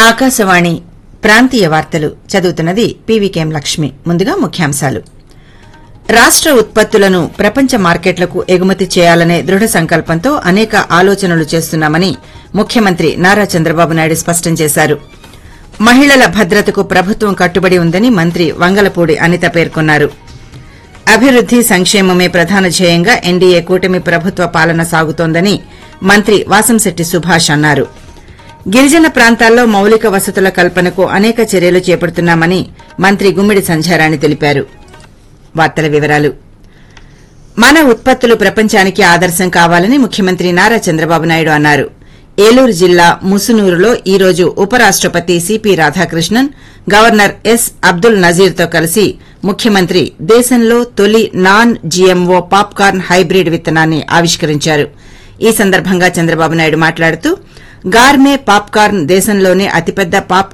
ఆకాశవాణి ప్రాంతీయ వార్తలు చదువుతున్నది పీవీకేఎం లక్ష్మి ముందుగా ముఖ్యాంశాలు రాష్ట ఉత్పత్తులను ప్రపంచ మార్కెట్లకు ఎగుమతి చేయాలనే దృఢ సంకల్పంతో అనేక ఆలోచనలు చేస్తున్నామని ముఖ్యమంత్రి నారా చంద్రబాబు నాయుడు స్పష్టం చేశారు మహిళల భద్రతకు ప్రభుత్వం కట్టుబడి ఉందని మంత్రి వంగలపూడి అనిత పేర్కొన్నారు అభివృద్ది సంక్షేమమే ప్రధాన ధ్యేయంగా ఎన్డీఏ కూటమి ప్రభుత్వ పాలన సాగుతోందని మంత్రి వాసంశెట్టి సుభాష్ అన్నారు గిరిజన ప్రాంతాల్లో మౌలిక వసతుల కల్పనకు అనేక చర్యలు చేపడుతున్నామని మంత్రి గుమ్మిడి సంధ్యారాణి తెలిపారు వార్తల వివరాలు మన ఉత్పత్తులు ప్రపంచానికి ఆదర్శం కావాలని ముఖ్యమంత్రి నారా చంద్రబాబు నాయుడు అన్నారు ఏలూరు జిల్లా ముసునూరులో ఈ రోజు ఉపరాష్టపతి CP Radhakrishnan governor S Abdul నజీర్తో కలిసి ముఖ్యమంత్రి దేశంలో తొలి నాన్ జీఎంఓ పాప్కార్న్ హైబ్రిడ్ విత్తనాన్ని ఆవిష్కరించారు ఈ సందర్భంగా చంద్రబాబు నాయుడు మాట్లాడుతూ గార్మే పాప్కార్న్ దేశంలోనే అతిపెద్ద పాప్